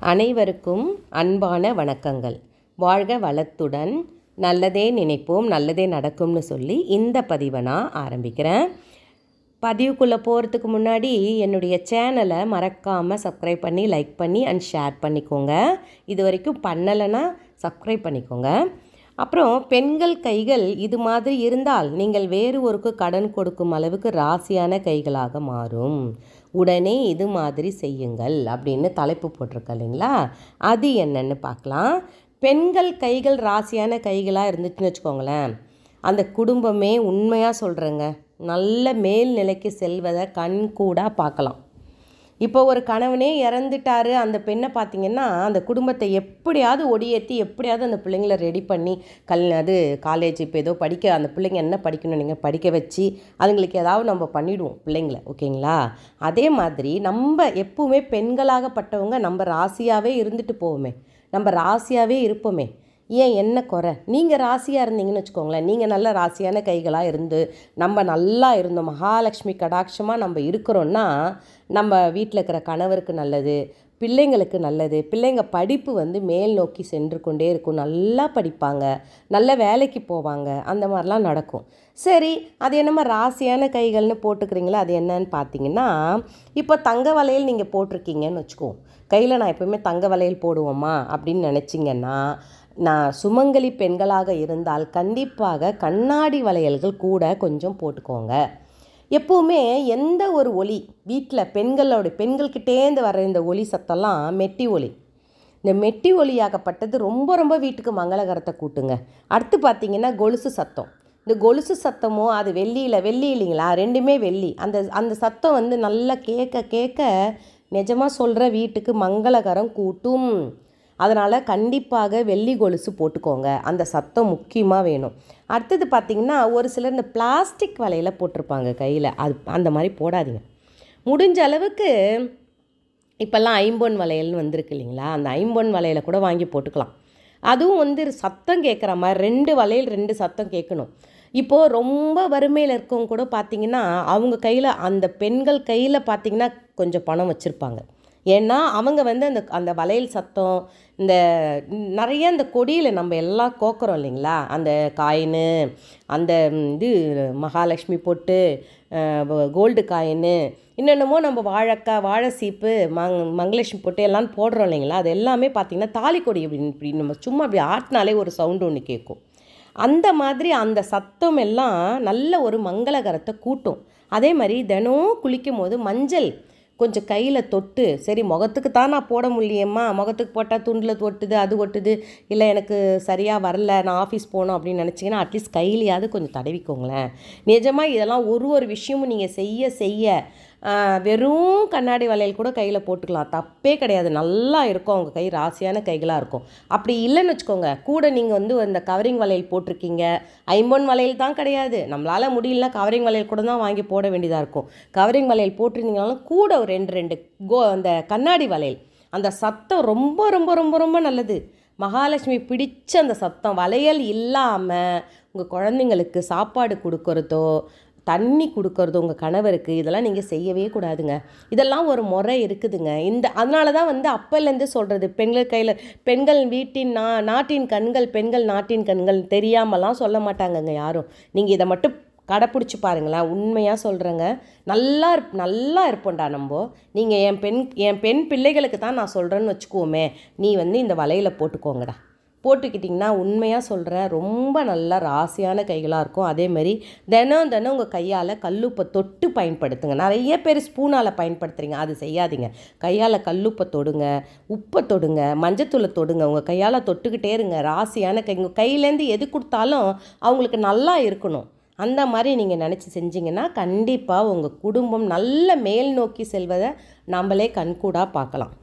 அனைவருக்கும் அன்பான வணக்கங்கள் வாழ்க வளத்துடன் நல்லதே நினைப்போம் நல்லதே நடக்கும்னு சொல்லி இந்த பதிவை நான் ஆரம்பிக்கிறேன் பதிவுக்குள்ளே போகிறதுக்கு முன்னாடி என்னுடைய சேனலை மறக்காமல் சப்ஸ்கிரைப் பண்ணி லைக் பண்ணி அண்ட் ஷேர் பண்ணிக்கோங்க இது வரைக்கும் பண்ணலைன்னா சப்ஸ்கிரைப் பண்ணிக்கோங்க அப்புறம் பெண்கள் கைகள் இது மாதிரி இருந்தால் நீங்கள் வேறு ஒருக்கு கடன் கொடுக்கும் அளவுக்கு ராசியான கைகளாக மாறும் உடனே இது மாதிரி செய்யுங்கள் அப்படின்னு தலைப்பு போட்டிருக்க இல்லைங்களா அது என்னன்னு பார்க்கலாம் பெண்கள் கைகள் ராசியான கைகளாக இருந்துச்சுன்னு வச்சுக்கோங்களேன் அந்த குடும்பமே உண்மையாக சொல்கிறேங்க நல்ல மேல்நிலைக்கு செல்வதை கண் கூட பார்க்கலாம் இப்போ ஒரு கணவனே இறந்துட்டாரு அந்த பெண்ணை பார்த்தீங்கன்னா அந்த குடும்பத்தை எப்படியாவது ஒடியேற்றி எப்படியாவது அந்த பிள்ளைங்கள ரெடி பண்ணி கல் அது காலேஜ் இப்போ ஏதோ படிக்க அந்த பிள்ளைங்க என்ன படிக்கணும் நீங்கள் படிக்க வச்சு அதுங்களுக்கு ஏதாவது நம்ம பண்ணிவிடுவோம் பிள்ளைங்கள ஓகேங்களா அதே மாதிரி நம்ம எப்பவுமே பெண்களாகப்பட்டவங்க நம்ம ராசியாகவே இருந்துட்டு போவோமே நம்ம ராசியாகவே இருப்போமே ஏன் என்ன குறை நீங்கள் ராசியாக இருந்தீங்கன்னு வச்சுக்கோங்களேன் நீங்கள் நல்ல ராசியான கைகளாக இருந்து நம்ம நல்லா இருந்தோம் மகாலட்சுமி கடாட்சமாக நம்ம இருக்கிறோன்னா நம்ம வீட்டில் இருக்கிற கணவருக்கு நல்லது பிள்ளைங்களுக்கு நல்லது பிள்ளைங்க படிப்பு வந்து மேல் நோக்கி சென்று கொண்டே இருக்கும் நல்லா படிப்பாங்க நல்ல வேலைக்கு போவாங்க அந்த மாதிரிலாம் நடக்கும் சரி அது என்னமோ ராசியான கைகள்னு போட்டுக்கிறீங்களா அது என்னன்னு பார்த்தீங்கன்னா இப்போ தங்க வளையல் நீங்கள் போட்டிருக்கீங்கன்னு வச்சுக்கோ கையில் நான் எப்பவுமே தங்க வளையல் போடுவோமா அப்படின்னு நினச்சிங்கன்னா நான் சுமங்கலி பெண்களாக இருந்தால் கண்டிப்பாக கண்ணாடி வளையல்கள் கூட கொஞ்சம் போட்டுக்கோங்க எப்போவுமே எந்த ஒரு ஒலி வீட்டில் பெண்களோட பெண்கள்கிட்டேந்து வர இந்த ஒலி சத்தம்லாம் மெட்டி ஒலி இந்த மெட்டி ஒலியாகப்பட்டது ரொம்ப ரொம்ப வீட்டுக்கு மங்களகரத்தை கூட்டுங்க அடுத்து பார்த்தீங்கன்னா கொலுசு சத்தம் இந்த கொலுசு சத்தமோ அது வெள்ளியில் வெள்ளி இல்லைங்களா ரெண்டுமே வெள்ளி அந்த அந்த சத்தம் வந்து நல்லா கேட்க கேட்க நிஜமாக சொல்கிற வீட்டுக்கு மங்களகரம் கூட்டும் அதனால் கண்டிப்பாக வெள்ளி கொலுசு போட்டுக்கோங்க அந்த சத்தம் முக்கியமாக வேணும் அடுத்தது பார்த்திங்கன்னா ஒரு சிலர் இந்த பிளாஸ்டிக் வலையில் போட்டிருப்பாங்க கையில் அது அந்த மாதிரி போடாதீங்க முடிஞ்ச அளவுக்கு இப்போல்லாம் ஐம்பொன் வளையல்னு வந்திருக்கு இல்லைங்களா அந்த ஐம்பொன் வளையலை கூட வாங்கி போட்டுக்கலாம் அதுவும் வந்து சத்தம் கேட்குற மாதிரி ரெண்டு வளையல் ரெண்டு சத்தம் கேட்கணும் இப்போது ரொம்ப வறுமையில் இருக்கவங்க கூட பார்த்திங்கன்னா அவங்க கையில் அந்த பெண்கள் கையில் பார்த்திங்கன்னா கொஞ்சம் பணம் வச்சுருப்பாங்க ஏன்னா அவங்க வந்து அந்த அந்த வளையல் சத்தம் இந்த நிறைய இந்த கொடியில் நம்ம எல்லாம் கோக்குறோம் இல்லைங்களா அந்த காயினு அந்த இது மகாலட்சுமி பொட்டு கோல்டு காயின்னு இன்னென்னமோ நம்ம வாழைக்காய் வாழை சீப்பு மங் மங்களலட்சுமி பொட்டு எல்லாம் போடுறோம் இல்லைங்களா அது எல்லாமே பார்த்திங்கன்னா தாலிக்கொடி அப்படின்னு இப்படி நம்ம சும்மா அப்படி ஆட்டினாலே ஒரு சவுண்டு ஒன்று கேட்கும் அந்த மாதிரி அந்த சத்தம் எல்லாம் நல்ல ஒரு மங்களகரத்தை கூட்டும் அதே மாதிரி தினம் குளிக்கும் போது மஞ்சள் கொஞ்சம் கையில் தொட்டு சரி முகத்துக்கு தான் நான் போட முடியம்மா முகத்துக்கு போட்டால் துண்டில் ஒட்டுது அது ஒட்டுது இல்லை எனக்கு சரியாக வரல நான் ஆஃபீஸ் போகணும் அப்படின்னு நினச்சிங்கன்னா அட்லீஸ்ட் கையிலையாவது கொஞ்சம் தடவிக்கோங்களேன் நிஜமாக இதெல்லாம் ஒரு ஒரு விஷயமும் நீங்கள் செய்ய செய்ய வெறும் கண்ணாடி வளையல் கூட கையில் போட்டுக்கலாம் தப்பே கிடையாது நல்லா இருக்கும் அவங்க கை ராசியான கைகளாக இருக்கும் அப்படி இல்லைன்னு வச்சுக்கோங்க கூட நீங்கள் வந்து அந்த கவரிங் வளையல் போட்டிருக்கீங்க ஐம்பொன் வளையல் தான் கிடையாது நம்மளால் முடியலனா கவரிங் வளையல் கூட தான் வாங்கி போட வேண்டியதாக இருக்கும் கவரிங் வளையல் போட்டிருந்தீங்கனாலும் கூட ஒரு ரெண்டு ரெண்டு கோ அந்த கண்ணாடி வளையல் அந்த சத்தம் ரொம்ப ரொம்ப ரொம்ப ரொம்ப நல்லது மகாலட்சுமி பிடிச்ச அந்த சத்தம் வளையல் இல்லாமல் உங்கள் குழந்தைங்களுக்கு சாப்பாடு கொடுக்குறதோ தண்ணி கொடுக்கறது உங்கள் கணவருக்கு இதெல்லாம் நீங்கள் செய்யவே கூடாதுங்க இதெல்லாம் ஒரு முறை இருக்குதுங்க இந்த அதனால தான் வந்து அப்போலேருந்து சொல்கிறது பெண்கள் கையில் பெண்கள் வீட்டின் நா நாட்டின் கண்கள் பெண்கள் நாட்டின் கண்கள் தெரியாமலாம் சொல்ல மாட்டாங்கங்க யாரும் நீங்கள் இதை மட்டும் கடைப்பிடிச்சி பாருங்களேன் உண்மையாக சொல்கிறேங்க நல்லா இருப் நல்லா இருப்போண்டா நம்ம நீங்கள் என் பெண் என் பெண் பிள்ளைகளுக்கு தான் நான் சொல்கிறேன்னு வச்சுக்கோமே நீ வந்து இந்த வலையில் போட்டுக்கோங்கடா போட்டுக்கிட்டிங்கன்னா உண்மையாக சொல்கிறேன் ரொம்ப நல்லா ராசியான கைகளாக இருக்கும் அதேமாரி தினம் தினம் உங்கள் கையால் கல்லுப்பை தொட்டு பயன்படுத்துங்க நிறைய பேர் ஸ்பூனால் பயன்படுத்துகிறீங்க அது செய்யாதீங்க கையால் கல்லுப்பை தொடுங்க உப்பை தொடுங்க மஞ்சத்தூளை தொடுங்க உங்கள் கையால் தொட்டுக்கிட்டே இருங்க ராசியான கை உங்கள் கையிலேருந்து எது கொடுத்தாலும் அவங்களுக்கு நல்லா இருக்கணும் அந்த மாதிரி நீங்கள் நினச்சி செஞ்சிங்கன்னா கண்டிப்பாக உங்கள் குடும்பம் நல்ல மேல் நோக்கி செல்வதை நம்மளே கண்கூடாக பார்க்கலாம்